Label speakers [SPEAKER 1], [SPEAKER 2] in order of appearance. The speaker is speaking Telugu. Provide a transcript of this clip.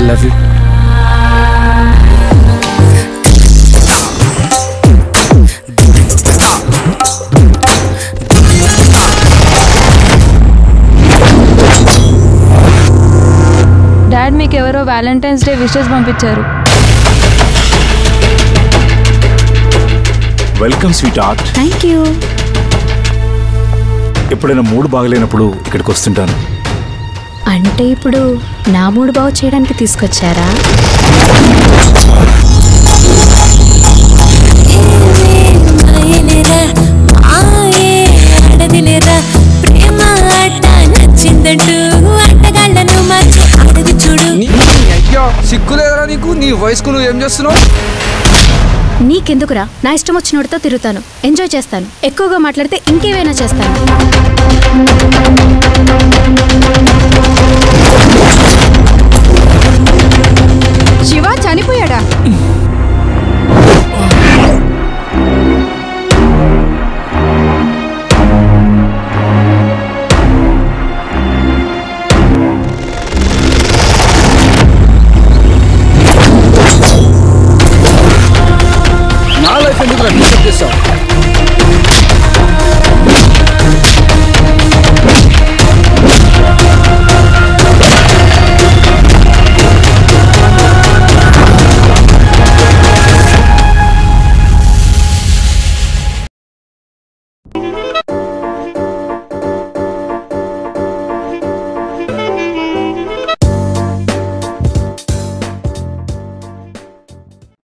[SPEAKER 1] లవ్ యూ
[SPEAKER 2] డాడ్ మీకు ఎవరో వ్యాలంటైన్స్ డే విషెస్ పంపించారు
[SPEAKER 3] welcome sweetheart
[SPEAKER 4] thank you
[SPEAKER 3] ఎప్పుడైనా మూడు బాగలేనప్పుడు ఇక్కడికి వస్తుంటాను
[SPEAKER 4] అంటే ఇప్పుడు నా మూడు బాగు చేయడానికి తీసుకొచ్చారా
[SPEAKER 5] మాయలేరా మాయే ఆడదిలేరా ప్రేమ ఆట నచ్చిందంటూ ఆటగాళ్ళను మార్చి ఆడది చూడు
[SPEAKER 1] నీ అయ్యో సిగ్గులేదరా నీకు నీ వయసుకు నువ్వు ఏం చేస్తున్నావు
[SPEAKER 4] నీకెందుకురా నా ఇష్టం వచ్చినోడితో తిరుగుతాను ఎంజాయ్ చేస్తాను ఎక్కువగా మాట్లాడితే ఇంకేమైనా చేస్తాను